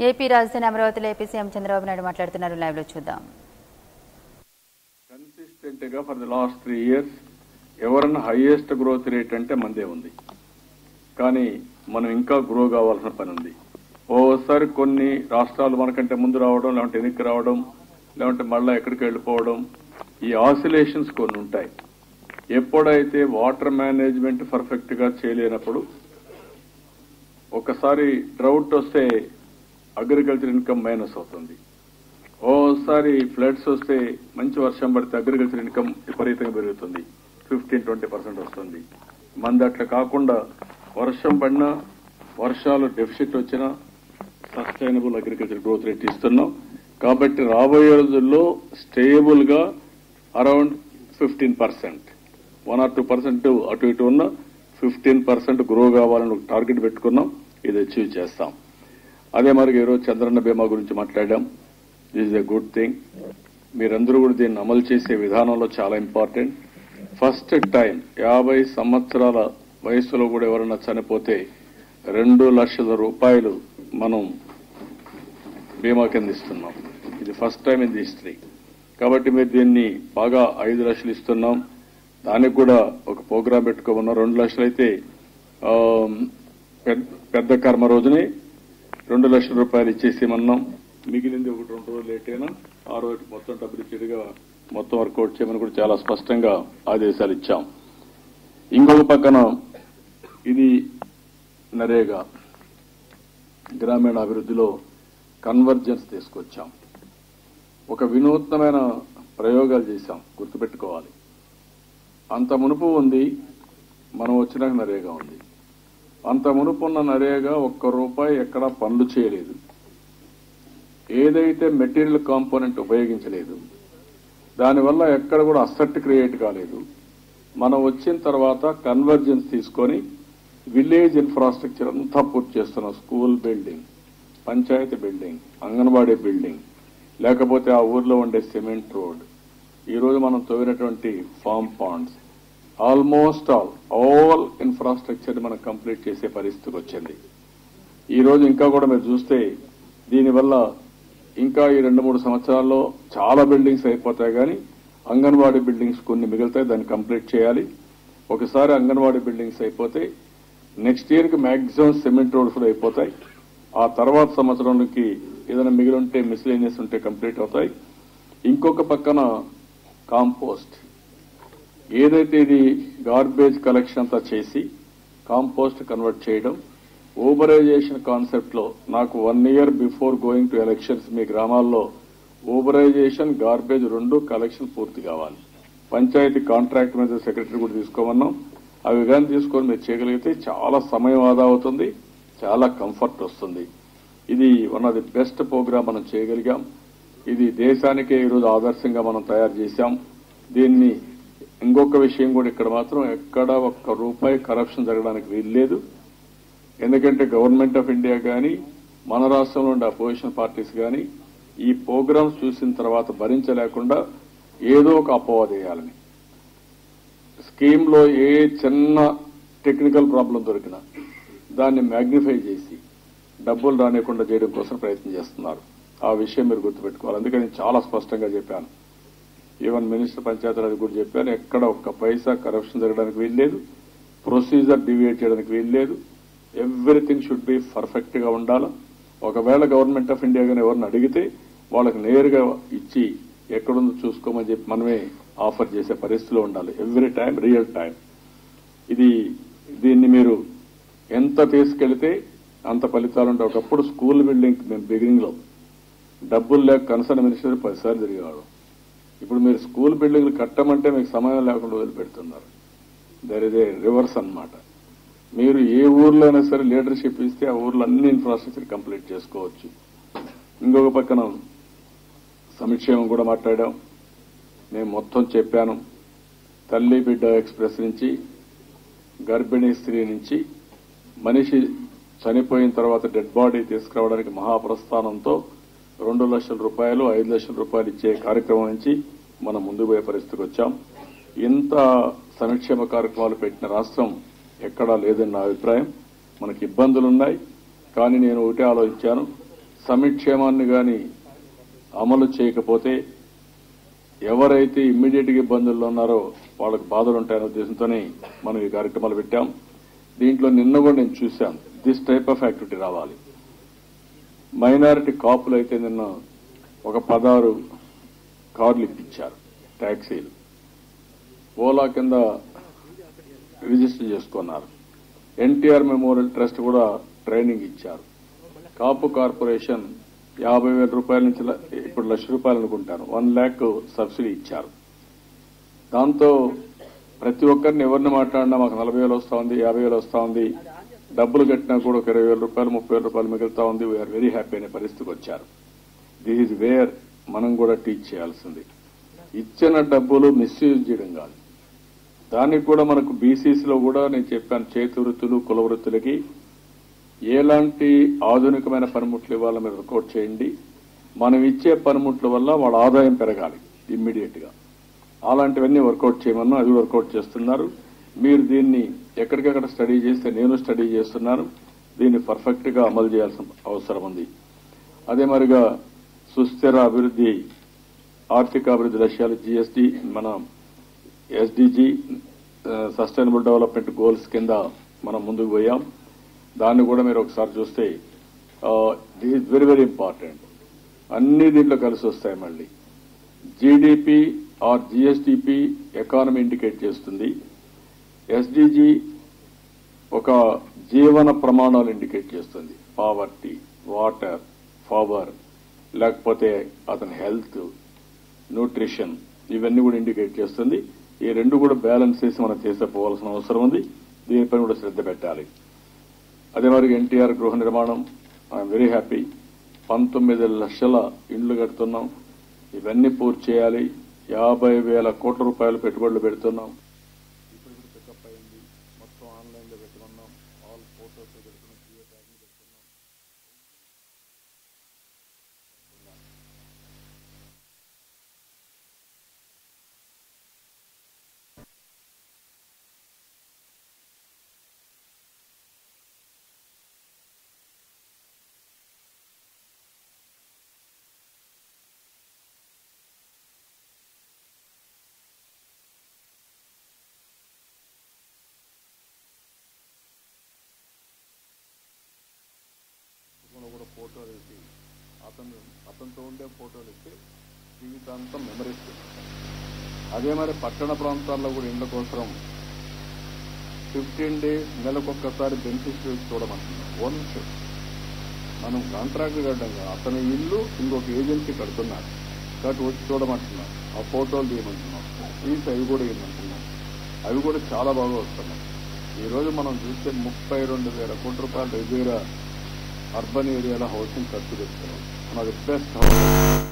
AP రాజధాని అమరావతిలో AP CM Chandrababu Naidu మాట్లాడుతున్నారు లైవ్ లో చూద్దాం కన్సిస్టెంట్ గా for the last three years ఎవరన్నా హైయెస్ట్ గ్రోత్ రేట్ అంటే మందే ఉంది కానీ మనం ఇంకా గ్రో కావాల్సిన పని ఉంది ఓసారి కొన్ని రాష్ట్రాలు మనకంటే ముందు రావడం లేదంటే వెనక్కి రావడం లేదంటే మళ్ళా ఎక్కడికి వెళ్ళిపోవడం ఈ ఆసిలేషన్స్ కొన్ని ఉంటాయి ఎప్పుడైతే వాటర్ మేనేజ్మెంట్ పర్ఫెక్ట్ గా చేయలేనప్పుడు ఒకసారి డ్రౌట్ వస్తే అగ్రికల్చర్ ఇన్కమ్ మైనస్ అవుతుంది ఓసారి ఫ్లడ్స్ వస్తే మంచి వర్షం పడితే అగ్రికల్చర్ ఇన్కమ్ విపరీతంగా పెరుగుతుంది ఫిఫ్టీన్ ట్వంటీ పర్సెంట్ వస్తుంది మంది అట్లా కాకుండా వర్షం పడినా వర్షాలు డెఫిసిట్ వచ్చినా సస్టైనబుల్ అగ్రికల్చర్ గ్రోత్ రేట్ ఇస్తున్నాం కాబట్టి రాబోయే రోజుల్లో స్టేబుల్ గా around fifteen percent one or two percent అటు ఇటు ఉన్న ఫిఫ్టీన్ పర్సెంట్ గ్రో కావాలని ఒక టార్గెట్ పెట్టుకున్నాం ఇది అచీవ్ చేస్తాం అదే మరి ఈరోజు చంద్రన్న బీమా గురించి మాట్లాడాం దిస్ ఎ గుడ్ థింగ్ మీరందరూ కూడా దీన్ని అమలు చేసే విధానంలో చాలా ఇంపార్టెంట్ ఫస్ట్ టైం యాభై సంవత్సరాల వయసులో కూడా ఎవరైనా చనిపోతే రెండు లక్షల రూపాయలు మనం బీమా కింద ఇస్తున్నాం ఇది first time in the history కాబట్టి మీరు దీన్ని బాగా ఐదు లక్షలు ఇస్తున్నాం దానికి కూడా ఒక ప్రోగ్రాం పెట్టుకోమన్నాం రెండు లక్షలు అయితే ఆ, పెద్ద- పెద్ద కర్మ రోజునే రెండు లక్షల రూపాయలు ఇచ్చేసేమన్నాం మిగిలింది ఒకటి రెండు రోజులు లేట్ అయినా ఆ రోజు మొత్తం డబ్బులు ఇచ్చేట్టుగా మొత్తం వర్కౌట్ చేయమని కూడా చాలా స్పష్టంగా ఆదేశాలు ఇచ్చాం ఇంకొక పక్కన ఇది నరేగా గ్రామీణ అభివృద్ధిలో కన్వర్జెన్స్ తీసుకొచ్చాం ఒక వినూత్నమైన ప్రయోగాలు చేశాం గుర్తుపెట్టుకోవాలి అంత మునుపు ఉంది మనం వచ్చినాక నరేగా ఉంది అంత మునుపు ఉన్న నరేగా ఒక్క రూపాయి ఎక్కడా పనులు చేయలేదు ఏదైతే మెటీరియల్ కాంపోనెంట్ ఉపయోగించలేదు దానివల్ల ఎక్కడ కూడా అసెట్ క్రియేట్ కాలేదు మనం వచ్చిన తర్వాత కన్వర్జెన్స్ తీసుకొని విలేజ్ ఇన్ఫ్రాస్ట్రక్చర్ అంతా పూర్తి చేస్తున్నాం school building panchayat building anganwadi building లేకపోతే ఆ ఊర్లో ఉండే సిమెంట్ రోడ్ ఈ రోజు మనం తవ్వినటువంటి farm ponds almost all all infrastructure మనం కంప్లీట్ చేసే పరిస్థితికి వచ్చింది ఈ రోజు ఇంకా కూడా మీరు చూస్తే దీనివల్ల ఇంకా ఈ రెండు మూడు సంవత్సరాల్లో చాలా బిల్డింగ్స్ అయిపోతాయి కానీ అంగన్వాడీ బిల్డింగ్స్ కొన్ని మిగులుతాయి దాన్ని కంప్లీట్ చేయాలి ఒకసారి అంగన్వాడీ బిల్డింగ్స్ అయిపోతే నెక్స్ట్ ఇయర్ కి మాక్సిమం సిమెంట్ రోడ్స్ కూడా అయిపోతాయి ఆ తర్వాత సంవత్సరానికి ఏదైనా మిగిలి ఉంటే మిస్లేనియస్ ఉంటే కంప్లీట్ అవుతాయి ఇంకొక పక్కన కాంపోస్ట్ ఏదైతే ఇది గార్బేజ్ కలెక్షన్ అంతా చేసి కాంపోస్ట్ కన్వర్ట్ చేయడం ఊబరైజేషన్ కాన్సెప్ట్ లో నాకు one year before going to elections మీ గ్రామాల్లో ఊబరైజేషన్ గార్బేజ్ రెండు కలెక్షన్ పూర్తి కావాలి పంచాయతీ కాంట్రాక్ట్ మీద సెక్రటరీ కూడా తీసుకోమన్నాం అవి కానీ తీసుకొని మీరు చేయగలిగితే చాలా సమయం ఆదా అవుతుంది చాలా కంఫర్ట్ వస్తుంది ఇది one of the best program మనం చేయగలిగాం ఇది దేశానికే ఈరోజు ఆదర్శంగా మనం తయారు చేశాం దీన్ని ఇంకొక విషయం కూడా ఇక్కడ మాత్రం ఎక్కడ ఒక్క రూపాయి కరప్షన్ జరగడానికి వీల్లేదు ఎందుకంటే గవర్నమెంట్ ఆఫ్ ఇండియా కానీ మన రాష్ట్రంలో ఉండే అపోజిషన్ పార్టీస్ కానీ ఈ ప్రోగ్రామ్స్ చూసిన తర్వాత భరించలేకుండా ఏదో ఒక అపవాదేయాలని స్కీమ్ లో ఏ చిన్న టెక్నికల్ ప్రాబ్లం దొరికినా దాన్ని మ్యాగ్నిఫై చేసి డబ్బులు రానియకుండా చేయడం కోసం ప్రయత్నం చేస్తున్నారు ఆ విషయం మీరు గుర్తుపెట్టుకోవాలి అందుకని నేను చాలా స్పష్టంగా చెప్పాను ఈవెన్ మినిస్టర్ పంచాయతీరాజ్ కూడా చెప్పాను ఎక్కడ ఒక్క పైసా కరప్షన్ జరగడానికి వీల్లేదు ప్రొసీజర్ డివియేట్ చేయడానికి వీల్లేదు ఎవ్రీథింగ్ షుడ్ బి పర్ఫెక్ట్ గా ఉండాలి ఒకవేళ గవర్నమెంట్ ఆఫ్ ఇండియా కానీ ఎవరిని అడిగితే వాళ్ళకి నేరుగా ఇచ్చి ఎక్కడుందో చూసుకోమని చెప్పి మనమే ఆఫర్ చేసే పరిస్థితిలో ఉండాలి ఎవ్రీ టైం రియల్ టైం ఇది దీన్ని మీరు ఎంత తీసుకెళ్తే అంత ఫలితాలు ఉంటాయి ఒకప్పుడు స్కూల్ బిల్డింగ్ మేము బిగినింగ్ లో డబ్బులు లేక కన్సర్న్ మినిస్టర్ పదిసార్లు తిరిగేవాడు ఇప్పుడు మీరు స్కూల్ బిల్డింగ్లు కట్టమంటే మీకు సమయం లేకుండా వదిలిపెడుతున్నారు దర్ ఇస్ ఏ రివర్స్ అన్నమాట మీరు ఏ ఊర్లో అయినా సరే లీడర్షిప్ ఇస్తే ఆ ఊర్లో అన్ని ఇన్ఫ్రాస్ట్రక్చర్ కంప్లీట్ చేసుకోవచ్చు ఇంకొక పక్కన సంక్షేమం కూడా మాట్లాడాం నేను మొత్తం చెప్పాను తల్లి బిడ్డ ఎక్స్ప్రెస్ నుంచి గర్భిణీ స్త్రీ నుంచి మనిషి చనిపోయిన తర్వాత డెడ్ బాడీ తీసుకురావడానికి మహాప్రస్థానంతో రెండు లక్షల రూపాయలు ఐదు లక్షల రూపాయలు ఇచ్చే కార్యక్రమం నుంచి మనం ముందుకు పోయే పరిస్థితికి వచ్చాం ఇంత సంక్షేమ కార్యక్రమాలు పెట్టిన రాష్ట్రం ఎక్కడా లేదని నా అభిప్రాయం మనకి ఇబ్బందులున్నాయి కానీ నేను ఒకటే ఆలోచించాను సమిక్షేమాన్ని గాని అమలు చేయకపోతే ఎవరైతే ఇమ్మీడియట్ గా ఇబ్బందుల్లో ఉన్నారో వాళ్ళకి బాధలు ఉంటాయనే ఉద్దేశంతోనే మనం ఈ కార్యక్రమాలు పెట్టాం దీంట్లో నిన్న కూడా నేను చూశాను దిస్ టైప్ ఆఫ్ యాక్టివిటీ రావాలి మైనారిటీ కాపులు అయితే నిన్న ఒక పదహారు కార్లు ఇప్పించారు ట్యాక్సీలు ఓలా కింద రిజిస్టర్ చేసుకున్నారు ఎన్టీఆర్ మెమోరియల్ ట్రస్ట్ కూడా ట్రైనింగ్ ఇచ్చారు కాపు కార్పొరేషన్ యాభై వేల రూపాయల నుంచి ల- ఇప్పుడు లక్ష రూపాయలు అనుకుంటాను వన్ ల్యాక్ సబ్సిడీ ఇచ్చారు దాంతో ప్రతి ఒక్కరిని ఎవరిని మాట్లాడినా మాకు నలభై వేలు వస్తా ఉంది యాభై వేలు వస్తా ఉంది డబ్బులు కట్టినా కూడా ఒక ఇరవై వేల రూపాయలు ముప్పై వేల రూపాయలు మిగులుతా ఉంది వీఆర్ వెరీ హ్యాపీ అనే పరిస్థితికి వచ్చారు దిస్ ఇస్ వేర్ మనం కూడా టీచ్ చేయాల్సింది ఇచ్చిన డబ్బులు మిస్యూజ్ చేయడం కాదు దానికి కూడా మనకు బీసీసీలో కూడా నేను చెప్పాను చేతి వృత్తులు కుల వృత్తులకి ఎలాంటి ఆధునికమైన పనిముట్లు ఇవ్వాలో మీరు వర్కౌట్ చేయండి మనం ఇచ్చే పనిముట్ల వల్ల వాళ్ళ ఆదాయం పెరగాలి ఇమ్మీడియట్ గా అలాంటివన్నీ వర్కౌట్ చేయమన్నా అవి వర్కౌట్ చేస్తున్నారు మీరు దీన్ని ఎక్కడికక్కడ స్టడీ చేస్తే నేను స్టడీ చేస్తున్నాను దీన్ని పర్ఫెక్ట్ గా అమలు చేయాల్సిన అవసరం ఉంది అదే మరిగా సుస్థిర అభివృద్ధి ఆర్థిక అభివృద్ధి లక్ష్యాలు జీఎస్టీ మన ఎస్డిజి సస్టైనబుల్ డెవలప్మెంట్ గోల్స్ కింద మనం ముందుకు పోయాం దాన్ని కూడా మీరు ఒకసారి చూస్తే this is very very important అన్ని దీంట్లో కలిసి వస్తాయి మళ్ళీ GDP or GSDP economy indicate చేస్తుంది ఎస్డిజి ఒక జీవన ప్రమాణాలు ఇండికేట్ చేస్తుంది పావర్టీ వాటర్ పవర్ లేకపోతే అతని హెల్త్ న్యూట్రిషన్ ఇవన్నీ కూడా ఇండికేట్ చేస్తుంది ఈ రెండు కూడా బ్యాలెన్స్ చేసి మనం చేసేపోవాల్సిన అవసరం ఉంది దీనిపై కూడా శ్రద్ధ పెట్టాలి అదే మరి ఎన్టీఆర్ గృహ నిర్మాణం ఐఎమ్ వెరీ హ్యాపీ పంతొమ్మిది లక్షల ఇండ్లు కడుతున్నాం ఇవన్నీ పూర్తి చేయాలి యాభై వేల కోట్ల రూపాయలు పెట్టుబడులు పెడుతున్నాం ఇప్పుడు ఇప్పుడు పికప్ అయింది మొత్తం ఆన్లైన్ లో పెట్టుకున్నాం ఆల్ ఫోటోస్ పెడుతున్నాం జియో ట్యాగింగ్ పెడుతున్నాం పుస్తకంలో కూడా ఫోటోలు వేసి అతను అతనితో ఉండే ఫోటోలు ఇస్తే జీవితాంతం మెమరీస్ అదే మరి పట్టణ ప్రాంతాల్లో కూడా ఇళ్ల కోసం ఫిఫ్టీన్ డేస్ నెలకొక్కసారి బెనిఫిషరీస్ చూడమంటున్నాం వన్స్ మనం కాంట్రాక్ట్ కట్టడం కాదు అతని ఇల్లు ఇంకొక ఏజెన్సీ కడుతున్నారు కాబట్టి వచ్చి చూడమంటున్నాం ఆ ఫోటోలు తీయమంటున్నాం తీసి అవి కూడా ఇవ్వమంటున్నాం అవి కూడా చాలా బాగా వస్తున్నాయి ఈ రోజు మనం చూస్తే ముప్పై రెండు వేల కోట్ల రూపాయల దగ్గర అర్బన్ ఏరియాలో హౌసింగ్ ఖర్చు పెడుతున్నాం మన బెస్ట్ హౌస్